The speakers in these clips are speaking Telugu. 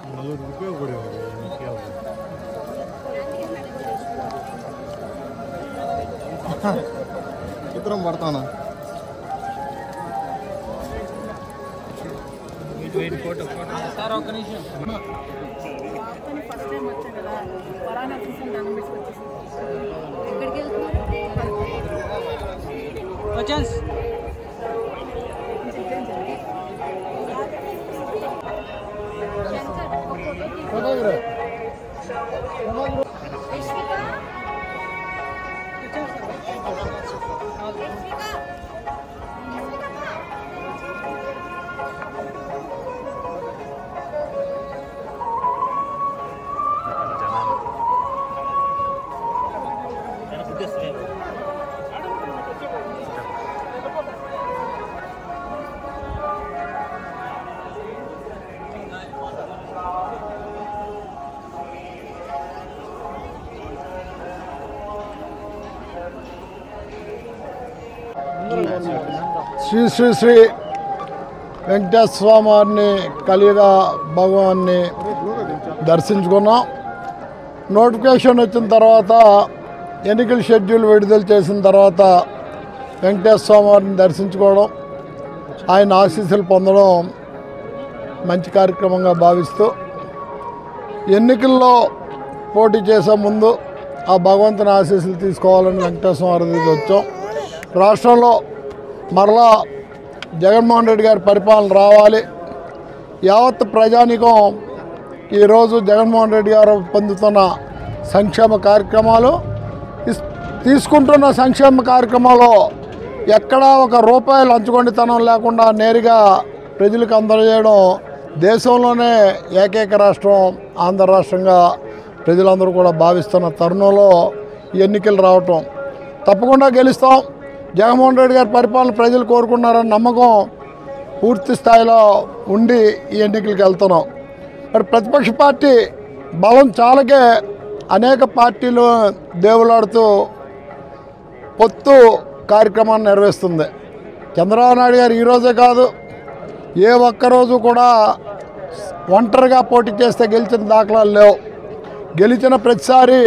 ನಲ್ವತ್ತು ರೂಪಾಯಿ ಕೊಡಿ చిత్రం పడతానా కానీ ఫస్ట్ టైం వచ్చా కదా పలానా చూసాను దాన్ని మిస్ ఎక్కడికి వెళ్తున్నారు శ్రీ శ్రీ శ్రీ వెంకటేశ్వర స్వామి వారిని కలియుగ భగవాన్ని దర్శించుకున్నాం నోటిఫికేషన్ వచ్చిన తర్వాత ఎన్నికల షెడ్యూల్ విడుదల చేసిన తర్వాత వెంకటేశ్వర స్వామి వారిని దర్శించుకోవడం ఆయన ఆశీస్సులు పొందడం మంచి కార్యక్రమంగా భావిస్తూ ఎన్నికల్లో పోటీ చేసే ముందు ఆ భగవంతుని ఆశీస్సులు తీసుకోవాలని వెంకటేశ్వర వారి దగ్గరికి వచ్చాం రాష్ట్రంలో మరలా జగన్మోహన్ రెడ్డి గారి పరిపాలన రావాలి యావత్ ప్రజానికం ఈరోజు జగన్మోహన్ రెడ్డి గారు పొందుతున్న సంక్షేమ కార్యక్రమాలు ఇస్- తీసుకుంటున్న సంక్షేమ కార్యక్రమాలు ఎక్కడా ఒక రూపాయి లంచుకొండితనం లేకుండా నేరుగా ప్రజలకు అందజేయడం దేశంలోనే ఏకైక రాష్ట్రం ఆంధ్ర రాష్ట్రంగా ప్రజలందరూ కూడా భావిస్తున్న తరుణంలో ఈ ఎన్నికలు రావటం తప్పకుండా గెలుస్తాం జగన్మోహన్ రెడ్డి గారి పరిపాలన ప్రజలు కోరుకున్నారని నమ్మకం పూర్తి స్థాయిలో ఉండి ఈ ఎన్నికలకు వెళ్తున్నాం మరి ప్రతిపక్ష పార్టీ బలం చాలకే అనేక పార్టీలు దేవులాడుతూ పొత్తు కార్యక్రమాన్ని నిర్వహిస్తుంది చంద్రబాబు నాయుడు గారు ఈరోజే కాదు ఏ ఒక్కరోజు కూడా ఒంటరిగా పోటీ చేస్తే గెలిచిన దాఖలాలు లేవు గెలిచిన ప్రతిసారి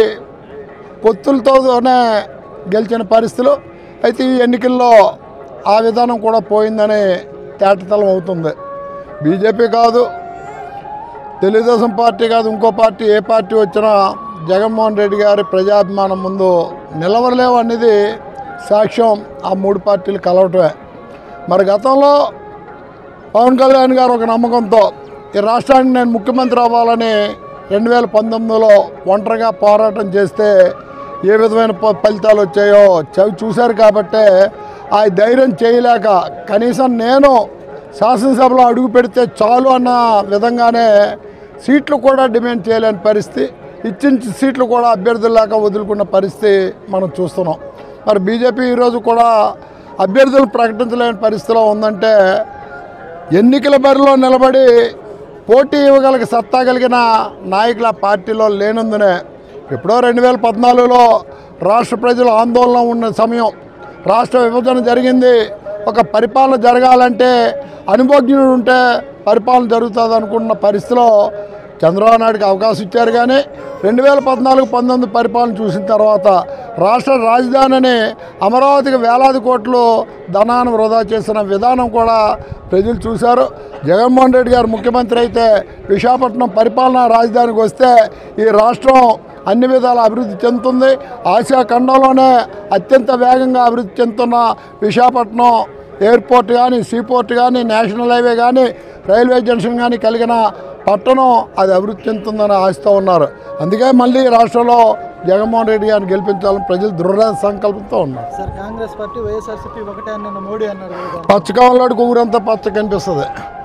పొత్తులతోనే గెలిచిన పరిస్థితులు అయితే ఈ ఎన్నికల్లో ఆ విధానం కూడా పోయిందని తేటతలం అవుతుంది బీజేపీ కాదు తెలుగుదేశం పార్టీ కాదు ఇంకో పార్టీ ఏ పార్టీ వచ్చినా జగన్మోహన్ రెడ్డి గారి ప్రజాభిమానం ముందు నిలవలేవు అనేది సాక్ష్యం ఆ మూడు పార్టీలు కలవటమే మరి గతంలో పవన్ కళ్యాణ్ గారు ఒక నమ్మకంతో ఈ రాష్ట్రానికి నేను ముఖ్యమంత్రి అవ్వాలని రెండు వేల పంతొమ్మిదిలో ఒంటరిగా పోరాటం చేస్తే ఏ విధమైన ఫ- ఫలితాలు వచ్చాయో చవి చూశారు కాబట్టే ఆ ధైర్యం చేయలేక కనీసం నేను శాసనసభలో అడుగు పెడితే చాలు అన్న విధంగానే సీట్లు కూడా డిమాండ్ చేయలేని పరిస్థితి ఇచ్చిన సీట్లు కూడా అభ్యర్థులు లేక వదులుకున్న పరిస్థితి మనం చూస్తున్నాం మరి బీజేపీ ఈరోజు కూడా అభ్యర్థులు ప్రకటించలేని పరిస్థితిలో ఉందంటే ఎన్నికల బరిలో నిలబడి పోటీ ఇవ్వగలిగే సత్తా కలిగిన నాయకుల పార్టీలో లేనందునే ఎప్పుడో రెండు వేల పద్నాలుగులో రాష్ట్ర ప్రజలు ఆందోళన ఉన్న సమయం రాష్ట్ర విభజన జరిగింది ఒక పరిపాలన జరగాలంటే అనుభవజ్ఞుడు ఉంటే పరిపాలన జరుగుతుంది అనుకున్న పరిస్థితిలో చంద్రబాబు నాయుడుకి అవకాశం ఇచ్చారు కానీ రెండు వేల పద్నాలుగు పంతొమ్మిది పరిపాలన చూసిన తర్వాత రాష్ట్ర రాజధానిని అమరావతికి వేలాది కోట్లు ధనాన్ని వృధా చేసిన విధానం కూడా ప్రజలు చూశారు జగన్మోహన్ రెడ్డి గారు ముఖ్యమంత్రి అయితే విశాఖపట్నం పరిపాలనా రాజధానికి వస్తే ఈ రాష్ట్రం అన్ని విధాల అభివృద్ధి చెందుతుంది ఆసియా ఖండంలోనే అత్యంత వేగంగా అభివృద్ధి చెందుతున్న విశాఖపట్నం ఎయిర్పోర్ట్ కానీ సీపోర్ట్ కానీ నేషనల్ హైవే కానీ రైల్వే జంక్షన్ కానీ కలిగిన పట్టణం అది అభివృద్ధి చెందుతుందని ఆశతో ఉన్నారు అందుకే మళ్ళీ రాష్ట్రంలో జగన్మోహన్ రెడ్డి గారిని గెలిపించాలని ప్రజలు దృఢ సంకల్పంతో ఉన్నారు సార్ కాంగ్రెస్ పార్టీ వైఎస్ఆర్సీపీ ఒకటే అని నిన్న మోడీ అన్నారు కదా పచ్చకాలంలోకి ఊరంతా పచ్చ కనిపిస్తుంది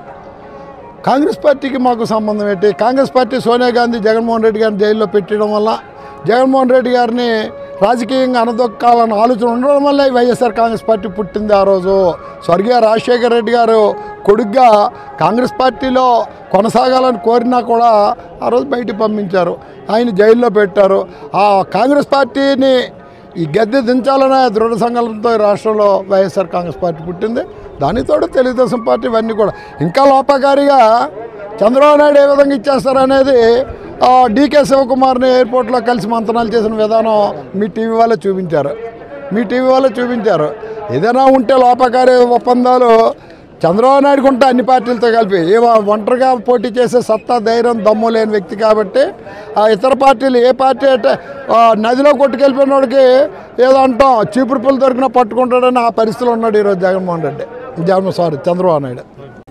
కాంగ్రెస్ పార్టీకి మాకు సంబంధం ఏంటి కాంగ్రెస్ పార్టీ సోనియా గాంధీ జగన్మోహన్ రెడ్డి గారిని జైల్లో పెట్టడం వల్ల జగన్మోహన్ రెడ్డి గారిని రాజకీయంగా అనదొక్కాలని ఆలోచన ఉండడం వల్ల ఈ వైఎస్ఆర్ కాంగ్రెస్ పార్టీ పుట్టింది ఆ రోజు స్వర్గీయ రాజశేఖర రెడ్డి గారు కొడుగ్గా కాంగ్రెస్ పార్టీలో కొనసాగాలని కోరినా కూడా ఆ రోజు బయటికి పంపించారు ఆయన జైల్లో పెట్టారు ఆ కాంగ్రెస్ పార్టీని ఈ గద్దె దించాలనే దృఢ సంకల్పంతో ఈ రాష్ట్రంలో వైఎస్ఆర్ కాంగ్రెస్ పార్టీ పుట్టింది దానితోడు తెలుగుదేశం పార్టీ ఇవన్నీ కూడా ఇంకా లోపకారిగా చంద్రబాబు నాయుడు ఏ విధంగా ఇచ్చేస్తారనేది ఆ, డీకే శివకుమార్ని ఎయిర్పోర్ట్లో కలిసి మంతనాలు చేసిన విధానం మీ టీవీ వాళ్ళే చూపించారు మీ టీవీ వాళ్ళే చూపించారు ఏదైనా ఉంటే లోపకారి ఒప్పందాలు చంద్రబాబు నాయుడుకు ఉంటే అన్ని పార్టీలతో కలిపి ఏ ఒంటరిగా పోటీ చేసే సత్తా ధైర్యం దమ్ము లేని వ్యక్తి కాబట్టి ఆ ఇతర పార్టీలు ఏ పార్టీ అంటే ఆ, నదిలో కొట్టుకెళ్ళిపోయిన వాడికి ఏదో అంటాం చీపురు పుల్లు దొరికినా పట్టుకుంటాడని ఆ పరిస్థితిలో ఉన్నాడు ఈరోజు Jaganmohan Reddy Jagan sorry Chandrababu Naidu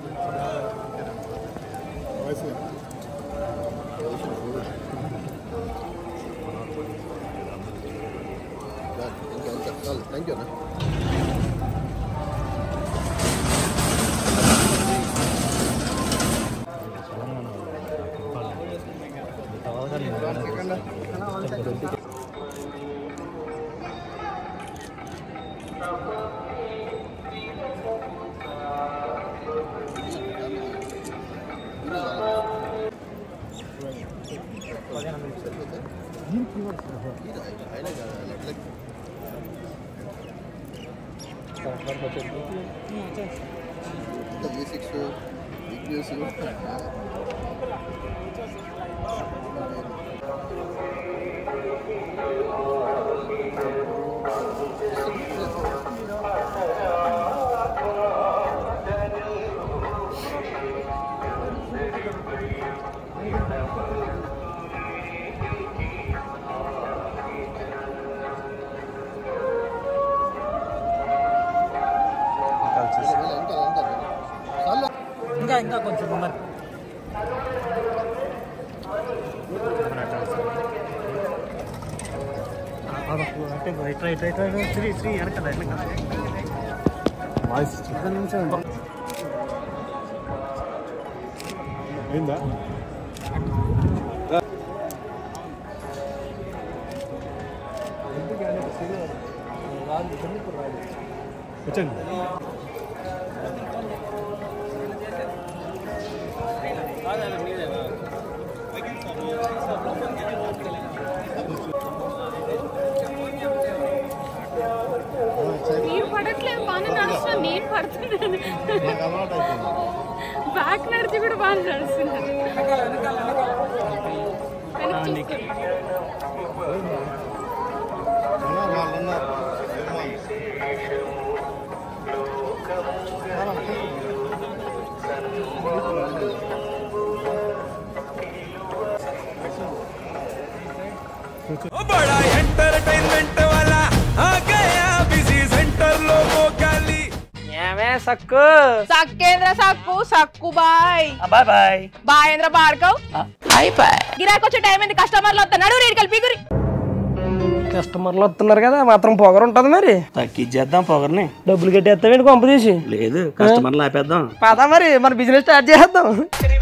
basics big news ఇంకా ఇంకా కొంచెం మరి అంటే ఇట్లా ఇట్లా ఇట్లా శ్రీ శ్రీ వెనకాల వెనకాల వాయిస్ నిమిషం మీరు పడట్లేదు బాగానే నడుస్తున్నా నేను పడుతున్నాను బ్యాక్ నడిచి కూడా బాగా నడుస్తున్నాను వెనక్కి చూస్తున్నా. बड़ा एंटरटेनमेंट वाला आ गया बिजी सेंटर लोगों का ली ఏమే సక్కు సక్కేంద్ర సక్కు సక్కు బాయ్ బాయ్ బాయ్ బాయేంద్ర భార్గవ్ బాయ్ బాయ్ గిరాకి వచ్చే టైం ఏంది కస్టమర్లు వస్తున్నాడు రేడికి వెళ్ళి పిగురి కస్టమర్లు వస్తున్నారు కదా మాత్రం పొగరు ఉంటది మరి తగ్గించేద్దాం పొగర్ని డబ్బులు కట్టేస్తామేంటి కొంప తీసి లేదు కస్టమర్లు ఆపేద్దాం పదా మరి మన బిజినెస్ స్టార్ట్ చేద్దాం